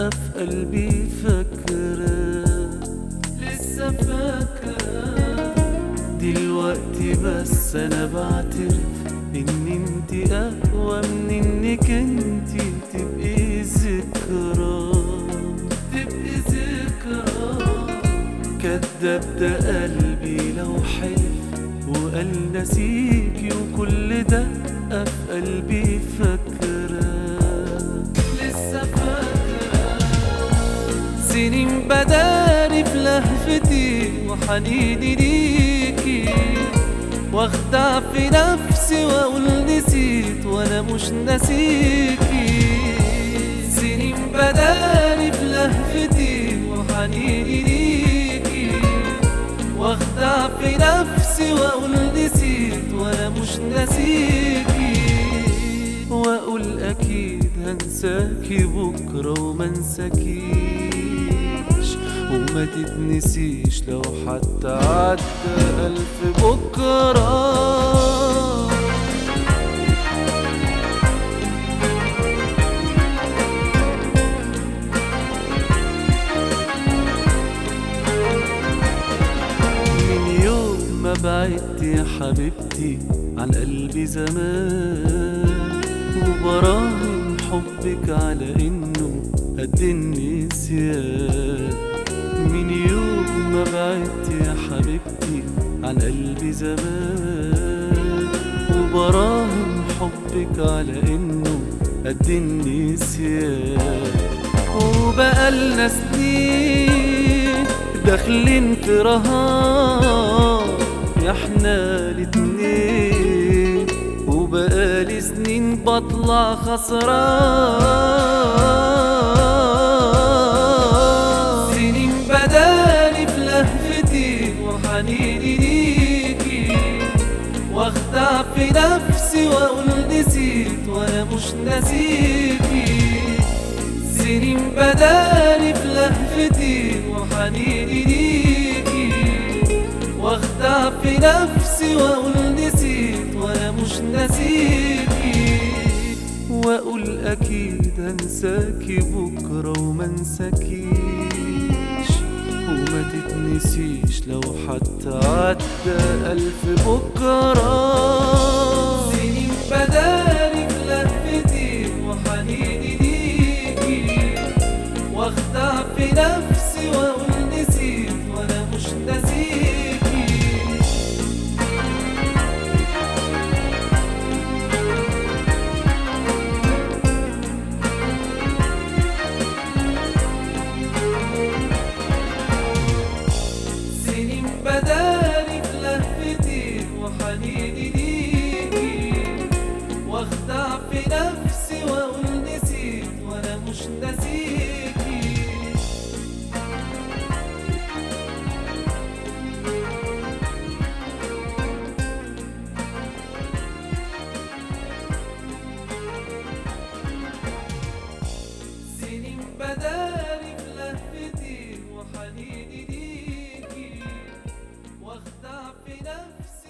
في قلبي فاكرة لسه فاكرة دلوقتي بس انا بعترف ان انت اقوى من انك انت تبقي ذكرى تبقي ذكرى كدب ده قلبي لو حلف وقال نسيكي وكل ده في قلبي فاكرة لسه فاكرة سنين بداري في لهفتي وحنيني ليكي واخدع في نفسي واقول نسيت وانا مش ناسيكي سنين بداري في لهفتي وحنيني ليكي واخدع في نفسي واقول نسيت وانا مش ناسيكي واقول اكيد هنساكي بكره وما انساكيش وما تتنسيش لو حتى عدى الف بكره من يوم ما بعدت يا حبيبتي عن قلبي زمان وبراهن حبك على انه قد النسيان من يوم ما بعدت يا حبيبتي عن قلبي زمان وبراهن حبك على انه قد النسيان وبقالنا سنين داخلين في رهان يا احنا الاتنين وبقالي سنين بطلع خسران سنين بدالي في لهفتي وحنيني ليكي واخدع في نفسي واقول نسيت وانا مش ناسيكي سنين بدالي في لهفتي وحنيني ليكي واخدع في نفسي واقول نسيت وانا مش ناسيكي واقول اكيد هنساكي بكره وما انساكيش وما تتنسيش لو حتى عدى الف بكره سنين بدالي في لهفتي وحنيني ليكي واخدع في نفسي واقول نسيت وانا مش ناسيكي سنين بدالي في لهفتي وحنيني ليكي واخدع في نفسي واقول نسيت وانا مش ناسيكي سنين بدالي في لهفتي وحنيني ليكي واخدع في نفسي